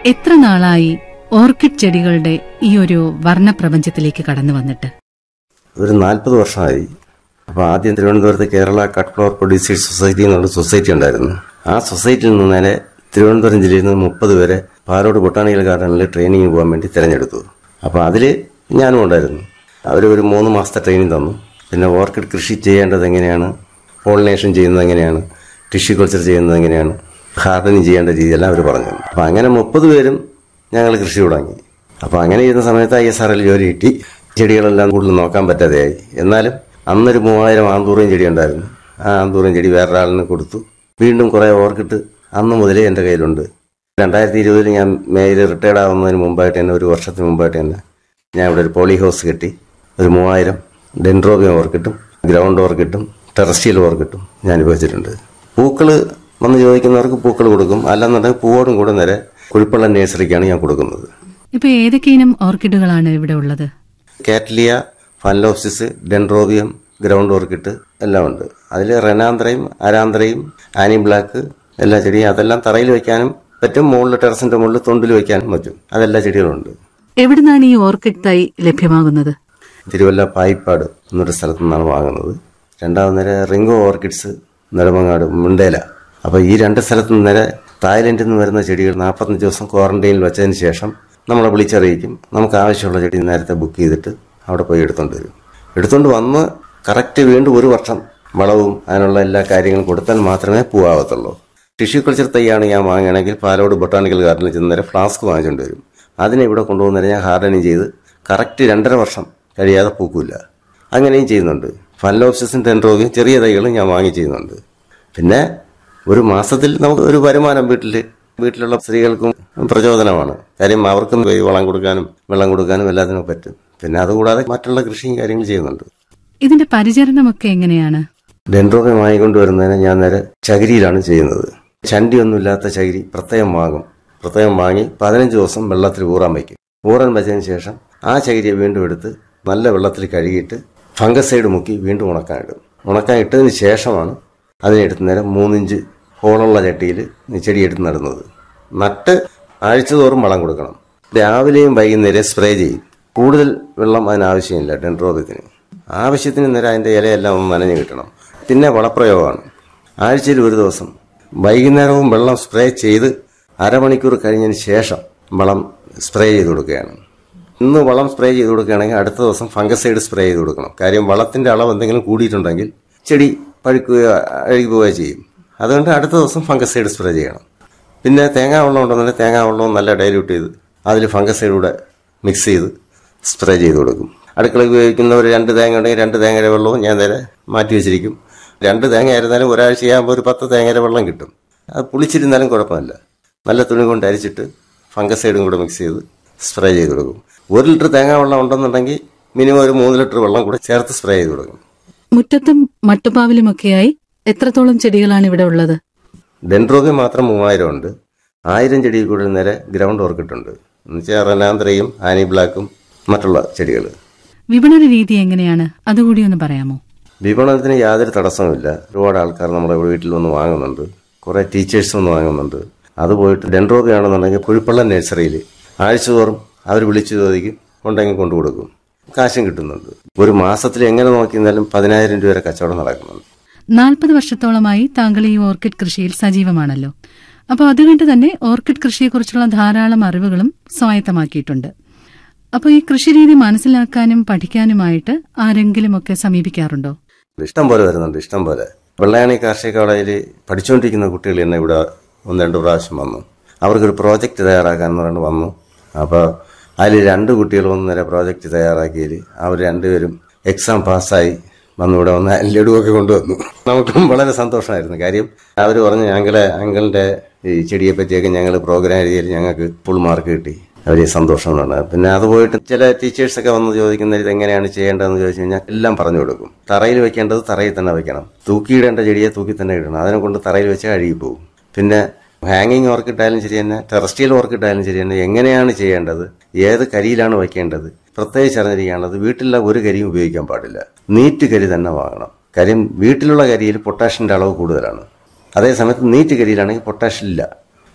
എത്ര നാളായി ഓർക്കിഡ് ചെടികളുടെ ഈ ഒരു വർണ്ണപ്രപഞ്ചത്തിലേക്ക് കടന്നു വന്നിട്ട് ഒരു നാൽപ്പത് വർഷമായി അപ്പോൾ ആദ്യം തിരുവനന്തപുരത്ത് Kerala cut flower producers society എന്നുള്ള സൊസൈറ്റി ഉണ്ടായിരുന്നു ആ സൊസൈറ്റിയിൽ നിന്ന് നേരെ തിരുവനന്തപുരം ജില്ലയിൽ നിന്ന് മുപ്പത് പേരെ പാലോട് ബൊട്ടാണിക്കൽ ഗാർഡനിൽ ട്രെയിനിങ് പോകാൻ വേണ്ടി തിരഞ്ഞെടുത്തു അപ്പോൾ അതിൽ ഞാനും ഉണ്ടായിരുന്നു അവർ ഒരു മൂന്ന് മാസത്തെ ട്രെയിനിങ് തന്നു പിന്നെ ഓർക്കിഡ് കൃഷി ചെയ്യേണ്ടത് എങ്ങനെയാണ് പോളിനേഷൻ ചെയ്യുന്നത് എങ്ങനെയാണ് ടിഷ്യൂ കൾച്ചർ ചെയ്യുന്നത് എങ്ങനെയാണ് ഗാർഡനിങ് ചെയ്യേണ്ട രീതിയെല്ലാം അവർ പറഞ്ഞു അപ്പോൾ അങ്ങനെ മുപ്പത് പേരും ഞങ്ങൾ കൃഷി തുടങ്ങി അപ്പോൾ അങ്ങനെ ചെയ്യുന്ന സമയത്ത് ഐ എസ് ആർ എൽ ജോലി കിട്ടി ചെടികളെല്ലാം കൂടുതൽ നോക്കാൻ പറ്റാതെയായി എന്നാലും അന്നൊരു മൂവായിരം ആന്തൂറിയം ചെടി ഉണ്ടായിരുന്നു ആ ആന്തൂറിയം ചെടി വേറൊരാളിന് കൊടുത്തു വീണ്ടും കുറേ ഓർക്കിട്ട് അന്ന് മുതലേ എൻ്റെ കയ്യിലുണ്ട് രണ്ടായിരത്തി ഇരുപതിൽ ഞാൻ മേയിൽ റിട്ടയർഡ് ആവുന്നതിന് മുമ്പായിട്ട് തന്നെ ഒരു വർഷത്തിന് മുമ്പായിട്ട് തന്നെ ഞാൻ ഇവിടെ ഒരു പോളി ഹൗസ് കെട്ടി ഒരു മൂവായിരം ഡെൻഡ്രോബിയം ഓർക്കിട്ടും ഗ്രൗണ്ട് ഓർക്കിട്ടും ടെറസ്റ്റിയൽ ഓർക്കിട്ടും ഞാൻ ഉപയോഗിച്ചിട്ടുണ്ട് പൂക്കൾ വന്ന് ചോദിക്കുന്നവർക്ക് പൂക്കൾ കൊടുക്കും അല്ലെന്നുണ്ടെങ്കിൽ പൂവോടും കൂടെ നേരെ കുഴിപ്പള്ള നേഴ്സറിക്കാണ് ഞാൻ കൊടുക്കുന്നത് ഇപ്പൊ ഏതൊക്കെ ഇനം ഓർക്കിഡുകളാണ് ഇവിടെ ഉള്ളത് Cattleya Phalaenopsis Dendrobium ground orchid എല്ലാം ഉണ്ട് അതിൽ റെനാന്ത്രയും അരാന്ത്രയും ആനി ബ്ലാക്ക് എല്ലാ ചെടിയും അതെല്ലാം തറയിൽ വെക്കാനും പറ്റും മുകളിൽ ടെറസിന്റെ മുകളിൽ തൊണ്ടിൽ വെക്കാനും പറ്റും അതെല്ലാ ചെടികളുണ്ട് എവിടുന്നാണ് ഈ ഓർക്കിഡ് തൈ ലഭ്യമാകുന്നത് തിരുവല്ല പായിപ്പാട് എന്നൊരു സ്ഥലത്തു നിന്നാണ് വാങ്ങുന്നത് രണ്ടാമത് നേരെ റിംഗോ ഓർക്കിഡ്സ് നെടുമങ്ങാട് മുണ്ടേല അപ്പോൾ ഈ രണ്ട് സ്ഥലത്തു നിന്ന് നേരെ തായ്ലൻഡിൽ നിന്ന് വരുന്ന ചെടികൾ നാൽപ്പത്തഞ്ച് ദിവസം ക്വാറന്റൈനിൽ വെച്ചതിന് ശേഷം നമ്മളെ വിളിച്ചറിയിക്കും നമുക്ക് ആവശ്യമുള്ള ചെടി നേരത്തെ ബുക്ക് ചെയ്തിട്ട് അവിടെ പോയി എടുത്തുകൊണ്ട് വരും എടുത്തുകൊണ്ട് വന്ന് കറക്റ്റ് വീണ്ടും ഒരു വർഷം വളവും അതിനുള്ള എല്ലാ കാര്യങ്ങളും കൊടുത്താൽ മാത്രമേ പൂവാകത്തുള്ളൂ ടിഷ്യൂ കൾച്ചർ തൈയാണ് ഞാൻ വാങ്ങുകയാണെങ്കിൽ പാലോട് ബൊട്ടാണിക്കൽ ഗാർഡനിൽ ചെന്ന് നേരെ ഫ്ലാസ്ക് വാങ്ങിച്ചുകൊണ്ട് വരും അതിനെ ഇവിടെ കൊണ്ടുവന്നേരം ഞാൻ ഹാർഡനിങ് ചെയ്ത് കറക്റ്റ് രണ്ടര വർഷം കഴിയാതെ പൂക്കില്ല അങ്ങനെയും ചെയ്യുന്നുണ്ട് ഫലോപ്സിസും ടെൻഡ്രോഗിയും ചെറിയ തൈകളും ഞാൻ വാങ്ങി ചെയ്യുന്നുണ്ട് പിന്നെ ഒരു മാസത്തിൽ നമുക്ക് ഒരു വരുമാനം വീട്ടിൽ വീട്ടിലുള്ള സ്ത്രീകൾക്കും പ്രചോദനമാണ് കാര്യം അവർക്കും പോയി വളം കൊടുക്കാനും വെള്ളം കൊടുക്കാനും എല്ലാത്തിനും പറ്റും പിന്നെ അതുകൂടാതെ മറ്റുള്ള കൃഷിയും കാര്യങ്ങളും ചെയ്യുന്നുണ്ട് ഇതിന്റെ പരിചരണമൊക്കെ എങ്ങനെയാണ് ഡെൻഡ്രോഗം വാങ്ങിക്കൊണ്ടുവരുന്നതിന് ഞാൻ നേരെ ചകിരിയിലാണ് ചെയ്യുന്നത് ചണ്ടിയൊന്നുമില്ലാത്ത ചകിരി പ്രത്യേകം വാങ്ങും പ്രത്യേകം വാങ്ങി പതിനഞ്ച് ദിവസം വെള്ളത്തിൽ ഊറാൻ വയ്ക്കും ഊറാൻ വെച്ചതിന് ശേഷം ആ ചകിരിയെ വീണ്ടും എടുത്ത് നല്ല വെള്ളത്തിൽ കഴുകിയിട്ട് ഫംഗസൈഡ് മുക്കി വീണ്ടും ഉണക്കാൻ ഇടും ഉണക്കാൻ ഇട്ടതിന് ശേഷമാണ് അതിനെ എടുത്ത് നേരം മൂന്നിഞ്ച് ഹോളുള്ള ചട്ടിയിൽ ചെടി എടുത്ത് നടുന്നത് നട്ട് ആഴ്ചതോറും വളം കൊടുക്കണം രാവിലെയും വൈകുന്നേരം സ്പ്രേ ചെയ്യും കൂടുതൽ വെള്ളം അതിനാവശ്യമില്ല ഡെൻഡ്രോബിത്തിന് ആവശ്യത്തിന് നേരം അതിൻ്റെ ഇലയെല്ലാം ഒന്ന് നനഞ്ഞു കിട്ടണം പിന്നെ വളപ്രയോഗമാണ് ആഴ്ചയിൽ ഒരു ദിവസം വൈകുന്നേരവും വെള്ളം സ്പ്രേ ചെയ്ത് അരമണിക്കൂർ കഴിഞ്ഞതിന് ശേഷം വളം സ്പ്രേ ചെയ്ത് കൊടുക്കുകയാണ് ഇന്ന് വളം സ്പ്രേ ചെയ്ത് കൊടുക്കുകയാണെങ്കിൽ അടുത്ത ദിവസം ഫംഗസൈഡ് സ്പ്രേ ചെയ്ത് കൊടുക്കണം കാര്യം വളത്തിന്റെ അളവ് എന്തെങ്കിലും കൂടിയിട്ടുണ്ടെങ്കിൽ ചെടി പഴുക്കുകയോ അഴുകി പോവുകയോ ചെയ്യും അതുകൊണ്ട് അടുത്ത ദിവസം ഫംഗസൈഡ് സ്പ്രേ ചെയ്യണം പിന്നെ തേങ്ങാ വെള്ളം ഉണ്ടെന്നുണ്ടെങ്കിൽ തേങ്ങാ വെള്ളവും നല്ല ഡൈല്യൂട്ട് ചെയ്ത് അതിൽ ഫംഗസൈഡ് കൂടെ മിക്സ് ചെയ്ത് സ്പ്രേ ചെയ്ത് കൊടുക്കും അടുക്കള ഉപയോഗിക്കുന്ന ഒരു രണ്ട് തേങ്ങ ഉണ്ടെങ്കിൽ രണ്ട് തേങ്ങയുടെ വെള്ളവും ഞാൻ നേരെ മാറ്റി വെച്ചിരിക്കും രണ്ട് തേങ്ങ ആയിരുന്നാലും ഒരാഴ്ചയാകുമ്പോൾ ഒരു പത്ത് തേങ്ങയുടെ വെള്ളം കിട്ടും അത് പുളിച്ചിരുന്നാലും കുഴപ്പമില്ല നല്ല തുണി കൊണ്ട് അരിച്ചിട്ട് ഫംഗസൈഡും കൂടെ മിക്സ് ചെയ്ത് സ്പ്രേ ചെയ്ത് കൊടുക്കും ഒരു ലിറ്റർ തേങ്ങാ വെള്ളം ഉണ്ടെന്നുണ്ടെങ്കിൽ മിനിമം ഒരു മൂന്ന് ലിറ്റർ വെള്ളം കൂടെ ചേർത്ത് സ്പ്രേ ചെയ്ത് കൊടുക്കും മുറ്റത്തും മട്ടുപ്പാവിലുമൊക്കെയായി എത്രത്തോളം ചെടികളാണ് ഇവിടെ ഉള്ളത് ഡെൻഡ്രോഗി മാത്രം മൂവായിരം ഉണ്ട് ആയിരം ചെടിയിൽ കൂടുതൽ നേരെ ഗ്രൗണ്ട് ഓർക്കിട്ടുണ്ട് എന്നുവെച്ചാൽ റനാന്ത്രയും ആനി ബ്ലാക്കും മറ്റുള്ള ചെടികൾ വിപണന രീതി എങ്ങനെയാണ് അതുകൂടി ഒന്ന് പറയാമോ വിപണനത്തിന് യാതൊരു തടസ്സവുമില്ല ഒരുപാട് ആൾക്കാർ നമ്മുടെ വീട്ടിൽ വന്ന് വാങ്ങുന്നുണ്ട് കുറേ ടീച്ചേഴ്സ് വന്ന് വാങ്ങുന്നുണ്ട് അത് പോയിട്ട് ഡെൻഡ്രോബി ആണെന്നുണ്ടെങ്കിൽ കുഴിപ്പള്ള നഴ്സറിയിൽ ആഴ്ചതോറും അവർ വിളിച്ചു ചോദിക്കും ഉണ്ടെങ്കിൽ കൊണ്ടു കൊടുക്കും കാശും കിട്ടുന്നുണ്ട് ഒരു മാസത്തിൽ എങ്ങനെ നോക്കിയിരുന്നാലും പതിനായിരം രൂപ വരെ കച്ചവടം നടക്കുന്നുണ്ട് നാൽപ്പത് വർഷത്തോളമായി താങ്കൾ ഈ ഓർക്കിഡ് കൃഷിയിൽ സജീവമാണല്ലോ അപ്പോൾ അതുകൊണ്ട് തന്നെ ഓർക്കിഡ് കൃഷിയെക്കുറിച്ചുള്ള ധാരാളം അറിവുകളും സ്വായത്തമാക്കിയിട്ടുണ്ട് അപ്പോൾ ഈ കൃഷിരീതി മനസ്സിലാക്കാനും പഠിക്കാനുമായിട്ട് ആരെങ്കിലുമൊക്കെ സമീപിക്കാറുണ്ടോ ഇഷ്ടം പോലെ വരുന്നുണ്ട് ഇഷ്ടം പോലെ വെള്ളയാണി കാർഷിക കോളേജിൽ പഠിച്ചുകൊണ്ടിരിക്കുന്ന കുട്ടികൾ തന്നെ ഇവിടെ ഒന്ന് രണ്ട് പ്രാവശ്യം വന്നു അവർക്കൊരു പ്രോജക്റ്റ് തയ്യാറാക്കാൻ പറഞ്ഞ് വന്നു അപ്പോൾ അതിൽ രണ്ട് കുട്ടികൾ ഒന്ന് നേരെ പ്രോജക്റ്റ് തയ്യാറാക്കിയതിൽ അവർ രണ്ടുപേരും എക്സാം പാസ്സായി വന്നു ഇവിടെ വന്ന് ലഡുവൊക്കെ കൊണ്ടുവന്നു നമുക്കും വളരെ സന്തോഷമായിരുന്നു കാര്യം അവർ പറഞ്ഞു ഞങ്ങളെ അങ്കിളിന്റെ ഈ ചെടിയെ പറ്റിയൊക്കെ ഞങ്ങൾ പ്രോഗ്രാം എഴുതിയാൽ ഞങ്ങൾക്ക് ഫുൾ മാർക്ക് കിട്ടി അവരെ സന്തോഷം എന്ന് പിന്നെ അത് പോയിട്ട് ചില ടീച്ചേഴ്സൊക്കെ വന്ന് ചോദിക്കുന്നത് ഇത് എങ്ങനെയാണ് ചെയ്യേണ്ടതെന്ന് ചോദിച്ചു കഴിഞ്ഞാൽ എല്ലാം പറഞ്ഞു കൊടുക്കും തറയിൽ വെക്കേണ്ടത് തറയിൽ തന്നെ വെക്കണം തൂക്കിയിടേണ്ട ചെടിയെ തൂക്കി തന്നെ ഇടണം അതിനെ കൊണ്ട് തറയിൽ വെച്ചാൽ അഴുകി പോകും പിന്നെ ഹാങ്ങിങ് ഓർക്കിട്ടായാലും ശരി തന്നെ ടെറസ്ട്രിയൽ ഓർക്കിട്ടായാലും ശരി തന്നെ എങ്ങനെയാണ് ചെയ്യേണ്ടത് ഏത് കരിയിലാണ് വയ്ക്കേണ്ടത് പ്രത്യേകിച്ച് അറിഞ്ഞിരിക്കേണ്ടത് വീട്ടിലുള്ള ഒരു കരിയും ഉപയോഗിക്കാൻ പാടില്ല നീറ്റ് കരി തന്നെ വാങ്ങണം കാര്യം വീട്ടിലുള്ള കരിയിൽ പൊട്ടാഷ്യന്റെ അളവ് കൂടുതലാണ് അതേസമയത്ത് നീറ്റ് കരിയിലാണെങ്കിൽ പൊട്ടാഷ്യം ഇല്ല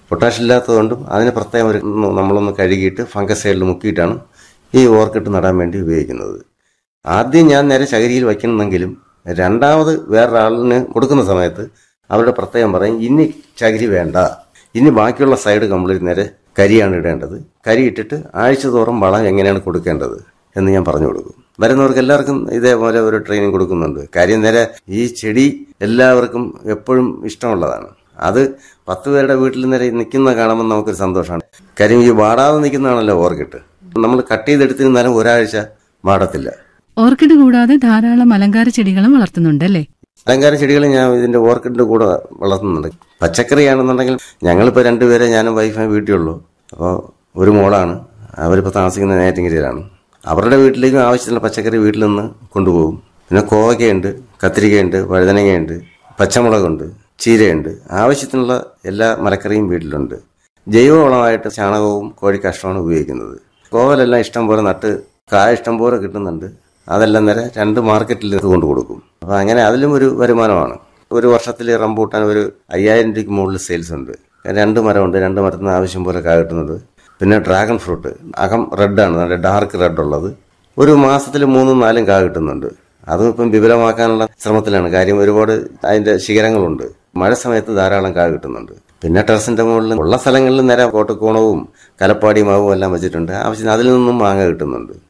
പൊട്ടാഷ് ഇല്ലാത്തതുകൊണ്ടും അതിന് പ്രത്യേകം ഒരു നമ്മളൊന്ന് കഴുകിയിട്ട് ഫംഗസൈഡിൽ മുക്കിയിട്ടാണ് ഈ ഓർക്കിഡ് നടാൻ വേണ്ടി ഉപയോഗിക്കുന്നത് ആദ്യം ഞാൻ നേരെ ചകിരിയിൽ വയ്ക്കണമെങ്കിലും രണ്ടാമത് വേറൊരാളിന് കൊടുക്കുന്ന സമയത്ത് അവരുടെ പ്രത്യേകം പറയും ഇനി ചകിരി വേണ്ട ഇനി ബാക്കിയുള്ള സൈഡ് കംപ്ലീറ്റ് നേരെ കരിയാണ് ഇടേണ്ടത് കരി ഇട്ടിട്ട് ആഴ്ച തോറും വളം എങ്ങനെയാണ് കൊടുക്കേണ്ടത് എന്ന് ഞാൻ പറഞ്ഞു കൊടുക്കും വരുന്നവർക്ക് എല്ലാവർക്കും ഇതേപോലെ ഒരു ട്രെയിനിങ് കൊടുക്കുന്നുണ്ട് കാര്യം നേരെ ഈ ചെടി എല്ലാവർക്കും എപ്പോഴും ഇഷ്ടമുള്ളതാണ് അത് പത്ത് പേരുടെ വീട്ടിൽ നേരെ നിൽക്കുന്ന കാണുമ്പോൾ നമുക്കൊരു സന്തോഷമാണ് കാര്യം ഈ വാടാതെ നിൽക്കുന്നതാണല്ലോ ഓർക്കിഡ് നമ്മൾ കട്ട് ചെയ്തെടുത്തിരുന്നാലും ഒരാഴ്ച വാടത്തില്ല ഓർക്കിഡ് കൂടാതെ ധാരാളം അലങ്കാര ചെടികളും വളർത്തുന്നുണ്ട് അല്ലേ അലങ്കാര ചെടികൾ ഞാൻ ഇതിന്റെ ഓർക്കിഡിന്റെ കൂടെ വളർത്തുന്നുണ്ട് പച്ചക്കറിയാണെന്നുണ്ടെങ്കിൽ ഞങ്ങളിപ്പോൾ രണ്ടുപേരെ ഞാനും വൈഫും വീട്ടിലുള്ളൂ അപ്പോൾ ഒരു മോളാണ് അവരിപ്പോൾ താമസിക്കുന്ന നേറ്റിങ്കരിയിലാണ് അവരുടെ വീട്ടിലേക്കും ആവശ്യത്തിനുള്ള പച്ചക്കറി വീട്ടിൽ നിന്ന് കൊണ്ടുപോകും പിന്നെ കോവയ്ക്കയുണ്ട് കത്തിരിക്കയുണ്ട് വഴുതനങ്ങയുണ്ട് പച്ചമുളകുണ്ട് ചീരയുണ്ട് ആവശ്യത്തിനുള്ള എല്ലാ മലക്കറിയും വീട്ടിലുണ്ട് ജൈവവളമായിട്ട് ചാണകവും കോഴിക്കാഷ്ടമാണ് ഉപയോഗിക്കുന്നത് കോവലെല്ലാം ഇഷ്ടം പോലെ നട്ട് കായ ഇഷ്ടം പോലെ കിട്ടുന്നുണ്ട് അതെല്ലാം നേരെ രണ്ട് മാർക്കറ്റിൽ കൊണ്ട് കൊടുക്കും അപ്പൊ അങ്ങനെ അതിലും ഒരു വരുമാനമാണ് ഒരു വർഷത്തിൽ റംബൂട്ടാൻ ഒരു അയ്യായിരം രൂപയ്ക്ക് മുകളിൽ സെയിൽസ് ഉണ്ട് രണ്ട് മരമുണ്ട് രണ്ട് മരത്തിൽ നിന്ന് ആവശ്യം പോലെ കായ കിട്ടുന്നത് പിന്നെ ഡ്രാഗൺ ഫ്രൂട്ട് അകം റെഡാണ് നല്ല ഡാർക്ക് റെഡ് ഉള്ളത് ഒരു മാസത്തിൽ മൂന്നും നാലും കാ കിട്ടുന്നുണ്ട് അതും ഇപ്പം വിപുലമാക്കാനുള്ള ശ്രമത്തിലാണ് കാര്യം ഒരുപാട് അതിന്റെ ശിഖരങ്ങളുണ്ട് മഴ സമയത്ത് ധാരാളം കാ കിട്ടുന്നുണ്ട് പിന്നെ ടെറസിന്റെ മുകളിൽ ഉള്ള സ്ഥലങ്ങളിൽ നേരെ കോട്ടക്കോണവും കലപ്പാടി മാവും എല്ലാം വെച്ചിട്ടുണ്ട് ആവശ്യത്തിന് അതിൽ നിന്നും മാങ്ങ കിട്ടുന്നുണ്ട്